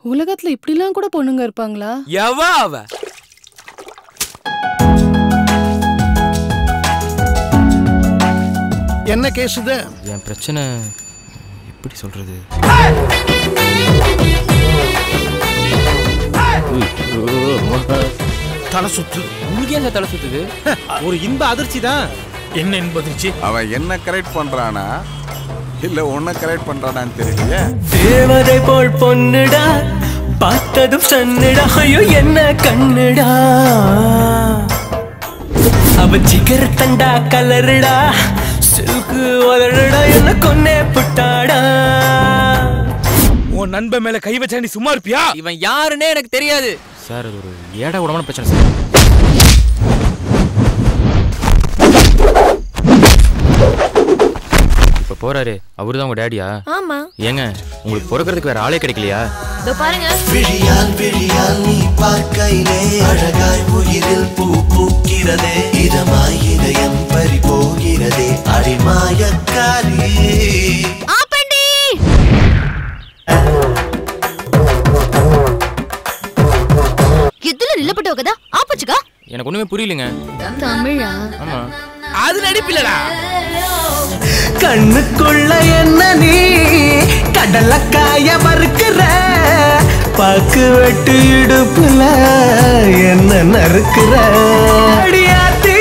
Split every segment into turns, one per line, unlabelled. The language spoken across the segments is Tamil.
உலகத்துல இப்படிலாம் கூட பொண்ணுங்க இருப்பாங்களா
எவ அவ
என்ன கேஸ் இது
என் பிரச்சனை எப்படி சொல்றது
தலை சுத்து
உங்களுக்கு ஏன் சார் தலை சுத்துது
ஒரு இன்ப அதிர்ச்சி தான்
என்ன என்பதிர்ச்சி
அவன் என்ன கரெக்ட் பண்றானா இல்ல உன்னை கரெக்ட் பண்றானான்னு தெரியலையே
தேவதை போல் பொண்ணுடா பார்த்ததும் சன்னுடா ஐயோ என்ன கண்ணுடா அவ ஜிகர் தண்டா கலருடா சில்கு வளருடா என்ன கொன்னே புட்டாடா
உன் நண்பன் மேல கை வச்சா நீ சும்மா இருப்பியா
இவன் யாருன்னே எனக்கு தெரியாது சார் அது ஒரு ஏடா கூடமான பிரச்சனை சார் இப்ப போறாரு அவருதான் உங்க டேடியா
ஆமா
ஏங்க உங்களுக்கு பிறக்கிறதுக்கு வேற ஆளே கிடைக்கலையா
இதோ பாருங்க
விழியால் விழியால் நீ பார்க்கையிலே அழகாய் உயிரில் பூ பூக்கிறதே இதமாய் இதயம் பறி போகிறதே அடிமாயக்காரி
ஆப்பண்டி எதுல நிலப்பட்டு கதா ஆப்பச்சுக்கா
எனக்கு ஒண்ணுமே புரியலங்க
தமிழா
ஆமா
அது நடிப்பில்லடா
கண்ணுக்குள்ள என்ன நீ கடலக்காய மறுக்கிற பாக்கு வெட்டு இடுப்புல என்ன நறுக்கிற அடியாத்தி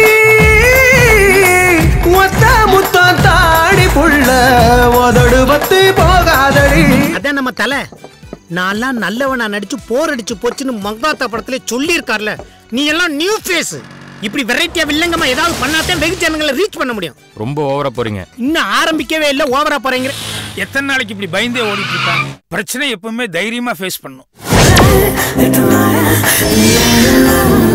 மொத்த முத்தம் தாடி புள்ள உதடு பத்தி போகாதடி
அதான் நம்ம தலை நான்லாம் நல்லவனா நடிச்சு போர் அடிச்சு போச்சுன்னு மங்காத்தா படத்துல சொல்லியிருக்கார்ல நீ எல்லாம் நியூ ஃபேஸ் இப்படி வெரைட்டியா வில்லங்கமா ஏதாவது பண்ணாதான் வெகு ஜனங்களை ரீச் பண்ண முடியும்
ரொம்ப ஓவரா போறீங்க
இன்னும் ஆரம்பிக்கவே இல்லை ஓவரா போறீங்க
எத்தனை நாளைக்கு இப்படி பயந்தே ஓடிட்டு இருக்காங்க பிரச்சனை எப்பவுமே தைரியமா ஃபேஸ் பண்ணும்